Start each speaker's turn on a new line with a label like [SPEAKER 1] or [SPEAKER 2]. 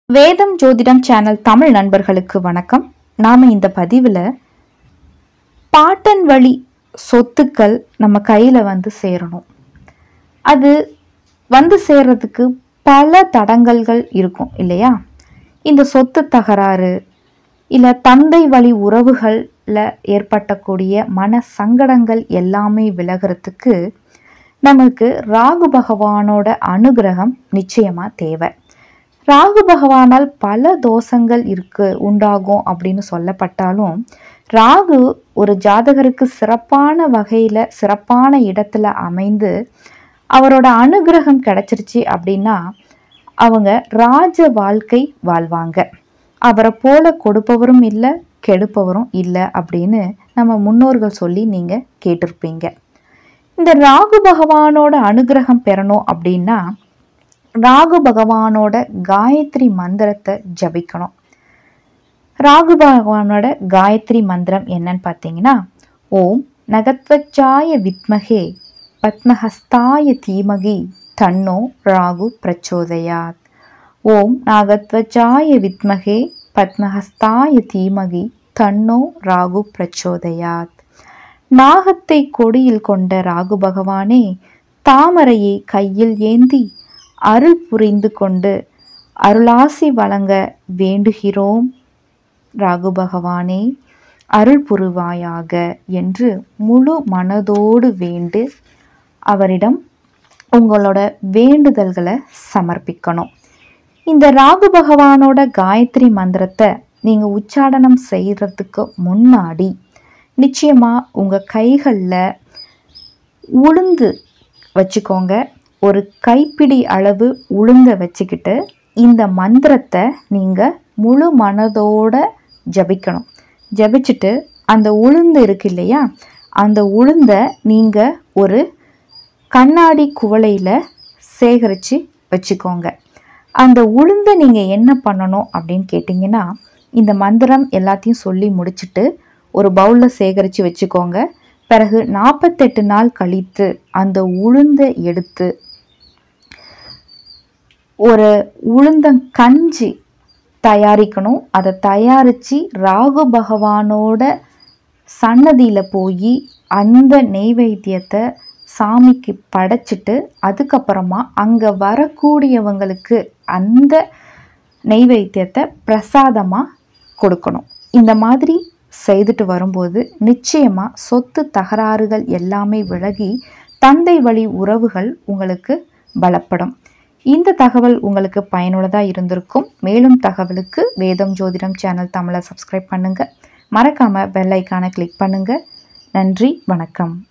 [SPEAKER 1] வேதம் ஜோதிடம் சேனல் தமிழ் நண்பர்களுக்கு வணக்கம் நாம் இந்த பதிவில் பாட்டன் வழி சொத்துக்கள் நம்ம கையில் வந்து சேரணும் அது வந்து சேர்றதுக்கு பல தடங்கல்கள் இருக்கும் இல்லையா இந்த சொத்து தகராறு இல்லை தந்தை வழி உறவுகளில் ஏற்பட்டக்கூடிய மன சங்கடங்கள் எல்லாமே விலகிறதுக்கு நமக்கு ராகு பகவானோட அனுகிரகம் நிச்சயமாக தேவை ராகு பகவானால் பல தோஷங்கள் இருக்கு உண்டாகும் அப்படின்னு சொல்லப்பட்டாலும் ராகு ஒரு ஜாதகருக்கு சிறப்பான வகையில் சிறப்பான இடத்துல அமைந்து அவரோட அனுகிரகம் கிடைச்சிருச்சு அப்படின்னா அவங்க ராஜ வாழ்க்கை வாழ்வாங்க அவரை போல கொடுப்பவரும் இல்லை கெடுப்பவரும் இல்லை அப்படின்னு நம்ம முன்னோர்கள் சொல்லி நீங்கள் கேட்டிருப்பீங்க இந்த ராகு பகவானோட அனுகிரகம் பெறணும் அப்படின்னா ராகு பகவானோட காயத்ரி மந்திரத்தை ஜபிக்கணும் ராகு பகவானோட காயத்ரி மந்திரம் என்னன்னு பார்த்தீங்கன்னா ஓம் நகத்வச்சாய வித்மகே பத்மஹஸ்தாய தீமகி தன்னோ ராகு பிரச்சோதயாத் ஓம் நாகத்வச்சாய வித்மகே பத்மஹஸ்தாய தீமகி தன்னோ ராகு பிரச்சோதயாத் நாகத்தை கொடியில் கொண்ட ராகு பகவானே தாமரையை கையில் ஏந்தி அருள் புரிந்து கொண்டு அருளாசி வழங்க வேண்டுகிறோம் ராகு பகவானே அருள் புரிவாயாக என்று முழு மனதோடு வேண்டு அவரிடம் உங்களோட வேண்டுதல்களை சமர்ப்பிக்கணும் இந்த ராகு பகவானோட காயத்ரி மந்திரத்தை நீங்கள் உச்சாடனம் செய்கிறதுக்கு முன்னாடி நிச்சயமாக உங்கள் கைகளில் உளுந்து வச்சுக்கோங்க ஒரு கைப்பிடி அளவு உளுந்த வச்சுக்கிட்டு இந்த மந்திரத்தை நீங்கள் முழு மனதோட ஜபிக்கணும் ஜபிச்சுட்டு அந்த உளுந்து இருக்கு இல்லையா அந்த உளுந்தை நீங்கள் ஒரு கண்ணாடி குவளையில் சேகரித்து வச்சுக்கோங்க அந்த உளுந்தை நீங்கள் என்ன பண்ணணும் அப்படின்னு கேட்டிங்கன்னா இந்த மந்திரம் எல்லாத்தையும் சொல்லி முடிச்சுட்டு ஒரு பவுலில் சேகரித்து வச்சுக்கோங்க பிறகு நாற்பத்தெட்டு நாள் கழித்து அந்த உளுந்தை எடுத்து ஒரு உளுந்தங்கஞ்சி தயாரிக்கணும் அதை தயாரித்து ராகு பகவானோட சன்னதியில் போய் அந்த நெய்வேத்தியத்தை சாமிக்கு படைச்சிட்டு அதுக்கப்புறமா அங்கே வரக்கூடியவங்களுக்கு அந்த நெய்வேத்தியத்தை பிரசாதமாக கொடுக்கணும் இந்த மாதிரி செய்துட்டு வரும்போது நிச்சயமாக சொத்து தகராறுகள் எல்லாமே விலகி தந்தை வழி உறவுகள் உங்களுக்கு பலப்படும் இந்த தகவல் உங்களுக்கு பயனுள்ளதாக இருந்திருக்கும் மேலும் தகவலுக்கு வேதம் ஜோதிடம் சேனல் தமிழை சப்ஸ்கிரைப் பண்ணுங்கள் மறக்காமல் பெல் ஐக்கானை கிளிக் பண்ணுங்கள் நன்றி வணக்கம்